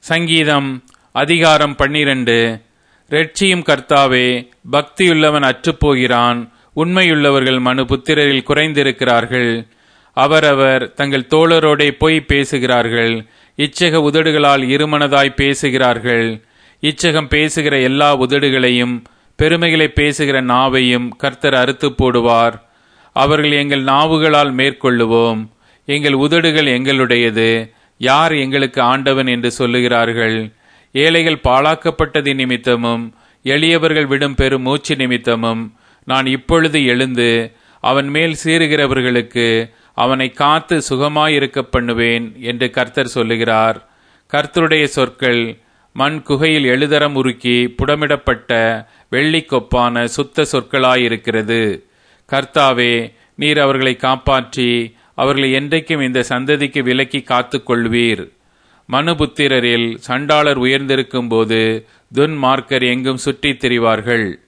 சங்கீதம் அதிகாரம் பன்னிரண்டு ரெட்சியும் கர்த்தாவே பக்தியுள்ளவன் அற்றுப்போகிறான் உண்மையுள்ளவர்கள் மனு புத்திரரில் குறைந்திருக்கிறார்கள் அவரவர் தங்கள் தோழரோடே பொய் பேசுகிறார்கள் இச்சக உதடுகளால் இருமனதாய் பேசுகிறார்கள் இச்சகம் பேசுகிற எல்லா உதடுகளையும் பெருமைகளை பேசுகிற நாவையும் கர்த்தர் அறுத்து போடுவார் அவர்கள் எங்கள் நாவுகளால் மேற்கொள்ளுவோம் எங்கள் உதடுகள் எங்களுடையது யார் எங்களுக்கு ஆண்டவன் என்று சொல்லுகிறார்கள் ஏழைகள் பாழாக்கப்பட்டது நிமித்தமும் எளியவர்கள் விடும் பெரும் மூச்சு நிமித்தமும் நான் இப்பொழுது எழுந்து அவன் மேல் சீறுகிறவர்களுக்கு அவனை காத்து சுகமாயிருக்க பண்ணுவேன் என்று கர்த்தர் சொல்லுகிறார் கர்த்தருடைய சொற்கள் மண் குகையில் எழுதரம் உருக்கி புடமிடப்பட்ட வெள்ளிக்கொப்பான சுத்த சொற்களாயிருக்கிறது கர்த்தாவே நீர் அவர்களை காப்பாற்றி அவர்களை என்றைக்கும் இந்த சந்ததிக்கு விலக்கி காத்துக் கொள்வீர் மனுபுத்திரரில் சண்டாளர் உயர்ந்திருக்கும் போது துன்மார்க்கர் எங்கும் சுற்றித் திரிவார்கள்